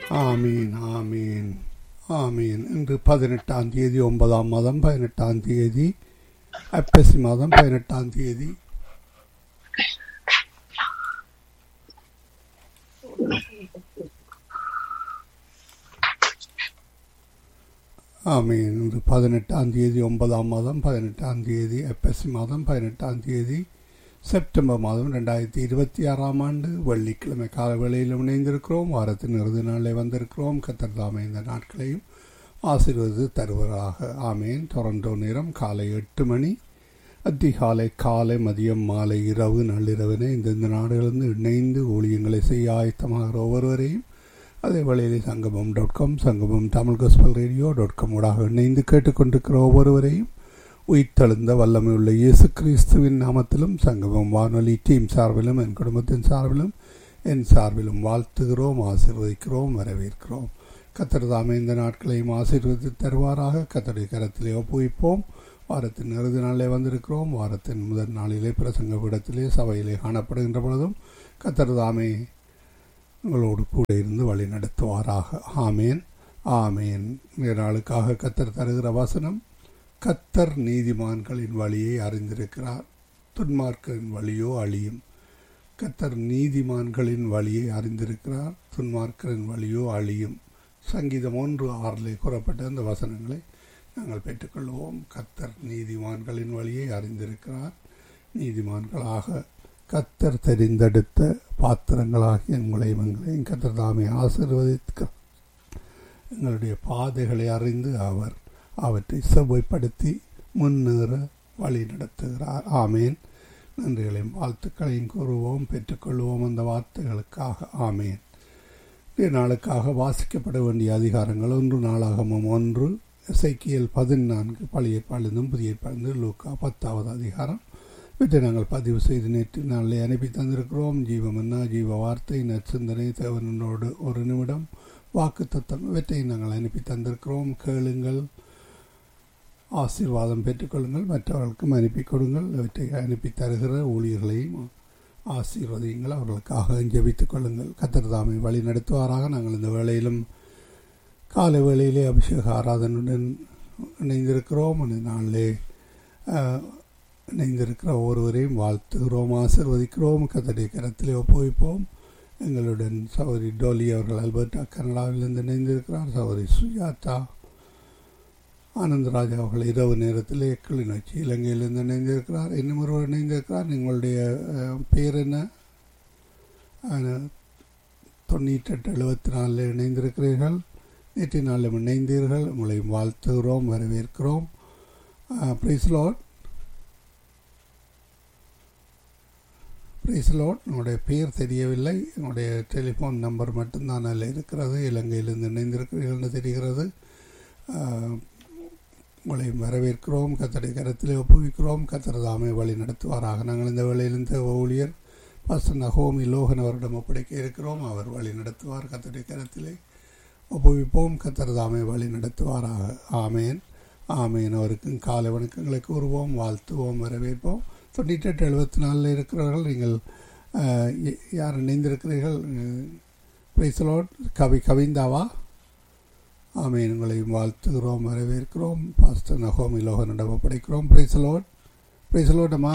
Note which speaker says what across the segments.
Speaker 1: ஆமீன் ஆமீன் ஆமீன் இன்று பதினெட்டாம் தேதி ஒன்பதாம் மாதம் பதினெட்டாம் தேதி ஐப்பசி மாதம் பதினெட்டாம் தேதி ஆமீன் இன்று பதினெட்டாம் தேதி ஒன்பதாம் மாதம் பதினெட்டாம் தேதி ஐப்பசி மாதம் பதினெட்டாம் தேதி செப்டம்பர் மாதம் ரெண்டாயிரத்தி இருபத்தி ஆறாம் ஆண்டு வெள்ளிக்கிழமை கால வேளையில் இணைந்திருக்கிறோம் வாரத்தின் இறுதி நாளில் வந்திருக்கிறோம் கத்தர் தாமே இந்த நாட்களையும் ஆசீர்வதித்து தருவதாக ஆமேன் டொரண்டோ நேரம் காலை எட்டு மணி அதிகாலை காலை மதியம் மாலை இரவு நள்ளிரவினை இந்தந்த நாடுகளிலிருந்து இணைந்து ஊழியங்களை செய்ய ஆயத்தமாகிற ஒவ்வொருவரையும் அதே வேளையிலே சங்கமம் dot com Sangamam Tamil gospel radio dot com ஊடாக இணைந்து கேட்டுக்கொண்டிருக்கிற ஒவ்வொருவரையும் உயிர்த்தெழுந்த வல்லமை உள்ள இயேசு கிறிஸ்துவின் நாமத்திலும் சங்கமம் வானொலி டீம் சார்பிலும் என் குடும்பத்தின் சார்பிலும் என் சார்பிலும் வாழ்த்துகிறோம் ஆசீர்வதிக்கிறோம் வரவேற்கிறோம் கத்தர் தாமே இந்த நாட்களையும் ஆசீர்வதித்து தருவாராக கத்தருடைய கரத்திலே ஒப்புவிப்போம் வாரத்தின் இறுதி நாளிலே வந்திருக்கிறோம் வாரத்தின் முதல் நாளிலே பிரசங்க பீடத்திலே சபையிலே காணப்படுகின்ற பொழுதும் கத்தர் தாமே உங்களோடு கூட இருந்து வழி நடத்துவாராக ஆமேன் ஆமேன் இந்த நாளுக்காக கத்தர் தருகிற வசனம் கத்தர் நீதிமான்களின் வழியை அறிந்திருக்கிறார் துன்மார்க்கரின் வழியோ அழியும் கத்தர் நீதிமான்களின் வழியை அறிந்திருக்கிறார் துன்மார்க்கரின் வழியோ அழியும் சங்கீதம் ஒன்று ஆறிலே கூறப்பட்ட அந்த வசனங்களை நாங்கள் பெற்றுக்கொள்வோம் கத்தர் நீதிமான்களின் வழியை அறிந்திருக்கிறார் நீதிமான்களாக கத்தர் தெரிந்தெடுத்த பாத்திரங்களாகிய உங்களையும் எங்களையும் கத்தர் தாமே ஆசிர்வதிக்க எங்களுடைய பாதைகளை அறிந்து அவர் அவற்றை செவ்வாய்ப்படுத்தி முன்னேற வழி நடத்துகிறார் ஆமேன் நன்றிகளையும் வாழ்த்துக்களையும் கூறுவோம் பெற்றுக்கொள்வோம் அந்த வார்த்தைகளுக்காக ஆமேன் இன்றைய நாளுக்காக வாசிக்கப்பட வேண்டிய அதிகாரங்கள் ஒன்று நாளாகமும் ஒன்று இசைக்கியல் பதினான்கு பழைய ஏற்பாடுந்தும் புதிய ஏற்பாடு லூக்கா பத்தாவது அதிகாரம் இவற்றை நாங்கள் பதிவு செய்து நேற்று நாளில் அனுப்பி தந்திருக்கிறோம் ஜீவமன்னா ஜீவ வார்த்தை நற்சிந்தனை தேவனோடு ஒரு நிமிடம் வாக்கு தத்தம் இவற்றை நாங்கள் அனுப்பி தந்திருக்கிறோம் கேளுங்கள் ஆசீர்வாதம் பெற்றுக்கொள்ளுங்கள் மற்றவர்களுக்கும் அனுப்பி கொடுங்கள் இவற்றை அனுப்பி தருகிற ஊழியர்களையும் ஆசீர்வதியுங்கள் அவர்களுக்காக ஜெபித்துக் கொள்ளுங்கள் கத்தர் தாமை வழி நடத்துவாராக நாங்கள் இந்த வேளையிலும் காலை வேளையிலே அபிஷேக ஆராதனுடன் இணைந்திருக்கிறோம் அந்த நாளிலே இணைந்திருக்கிற ஒருவரையும் வாழ்த்துகிறோம் ஆசிர்வதிக்கிறோம் கத்தடைய கரத்திலே ஒப்புவிப்போம் எங்களுடன் சௌரி டோலி அவர்கள் அல்பர்டா கனடாவிலிருந்து இணைந்திருக்கிறார் சௌரி சுஜாதா ஆனந்தராஜா அவர்கள் இரவு நேரத்தில் கிளிநொச்சி இலங்கையிலிருந்து இணைந்திருக்கிறார் இன்னும் ஒருவர் இணைந்திருக்கிறார் உங்களுடைய பேர் என்ன தொண்ணூற்றெட்டு எழுபத்தி நாலில் இணைந்திருக்கிறீர்கள் நேற்று நாளில் இணைந்தீர்கள் உங்களையும் வாழ்த்துகிறோம் வரவேற்கிறோம் பிரைஸ்லோட் பிரைஸ்லோட் உங்களுடைய பேர் தெரியவில்லை உங்களுடைய டெலிஃபோன் நம்பர் மட்டும்தான் அதில் இருக்கிறது இலங்கையிலிருந்து இணைந்திருக்கிறீர்கள்னு தெரிகிறது உங்களை வரவேற்கிறோம் கத்தடை கரத்திலே ஒப்புவிக்கிறோம் கத்தர் தாமே வழி நடத்துவாராக நாங்கள் இந்த வேளையிலிருந்து ஊழியர் பாஸ்டர் நகோமி லோகன் அவரிடம் ஒப்படைக்க இருக்கிறோம் அவர் வழி நடத்துவார் கத்தடை கரத்திலே ஒப்புவிப்போம் கத்தர் தாமே வழி நடத்துவாராக ஆமேன் ஆமேன் அவருக்கும் காலை வணக்கங்களை கூறுவோம் வாழ்த்துவோம் வரவேற்போம் தொண்ணூற்றி எட்டு எழுபத்தி நாலில் இருக்கிறவர்கள் நீங்கள் யார் இணைந்திருக்கிறீர்கள் பிரைசலோட் கவி கவிந்தாவா ஆமீன் உங்களையும் வாழ்த்துகிறோம் வரவேற்கிறோம் பாஸ்டர் நகோமி லோகனிடம் ஒப்படைக்கிறோம் பிரைசலோட் பிரைசலோட்டமா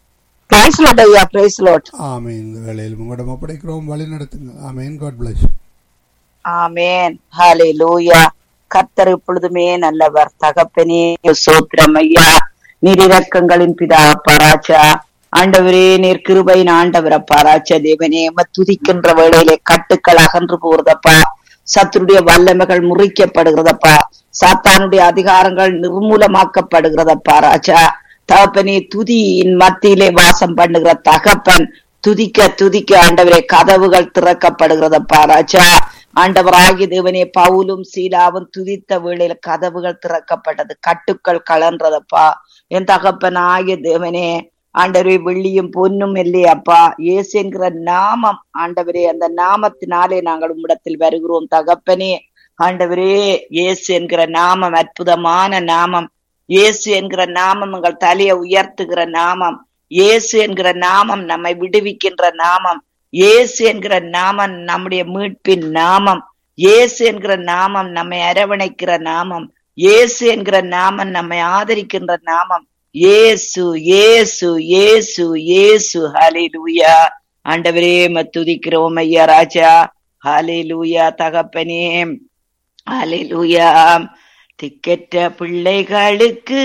Speaker 1: ஆமீன் இந்த வேளையில் உங்களிடம் ஒப்படைக்கிறோம் வழி நடத்துங்க ஆமீன் காட் பிளஸ்
Speaker 2: ஆமேன் ஹாலே லூயா கர்த்தர் இப்பொழுதுமே நல்லவர் தகப்பனே சோத்திரம் ஐயா நீரிறக்கங்களின் பிதா பராச்சா ஆண்டவரே நீர் கிருபையின் ஆண்டவரை பாராச்ச தேவனே துதிக்கின்ற வேளையிலே கட்டுக்கள் அகன்று போறதப்பா சத்துருடைய வல்லமைகள் முறிக்கப்படுகிறதப்பா சாத்தானுடைய அதிகாரங்கள் நிர்மூலமாக்கப்படுகிறதப்பா ராஜா தகப்பனே துதியின் மத்தியிலே வாசம் பண்ணுகிற தகப்பன் துதிக்க துதிக்க ஆண்டவரே கதவுகள் திறக்கப்படுகிறதப்பா ராஜா ஆண்டவராகிய தேவனே பவுலும் சீலாவும் துதித்த வேளையில கதவுகள் திறக்கப்பட்டது கட்டுக்கள் கலன்றதப்பா என் தகப்பன் ஆகிய தேவனே ஆண்டவரே வெள்ளியும் பொன்னும் இல்லையப்பா இயேசு என்கிற நாமம் ஆண்டவரே அந்த நாமத்தினாலே நாங்கள் உம்மிடத்தில் வருகிறோம் தகப்பனே ஆண்டவரே இயேசு என்கிற நாமம் அற்புதமான நாமம் இயேசு என்கிற நாமம் எங்கள் தலையை உயர்த்துகிற நாமம் இயேசு என்கிற நாமம் நம்மை விடுவிக்கின்ற நாமம் இயேசு என்கிற நாமம் நம்முடைய மீட்பின் நாமம் இயேசு என்கிற நாமம் நம்மை அரவணைக்கிற நாமம் இயேசு என்கிற நாமம் நம்மை ஆதரிக்கின்ற நாமம் இயேசு இயேசு இயேசு இயேசு ஹalleluya ஆண்டவரே மத்துதிக்கிறோம் ஐயா ராஜா ஹalleluya தகப்பனே ஹalleluya திக்கற்ற பிள்ளைகளுக்கு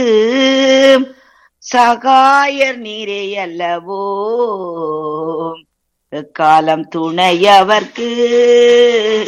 Speaker 2: சகாயர் நீரே அல்லவோ காலம் துணையவர்க்கு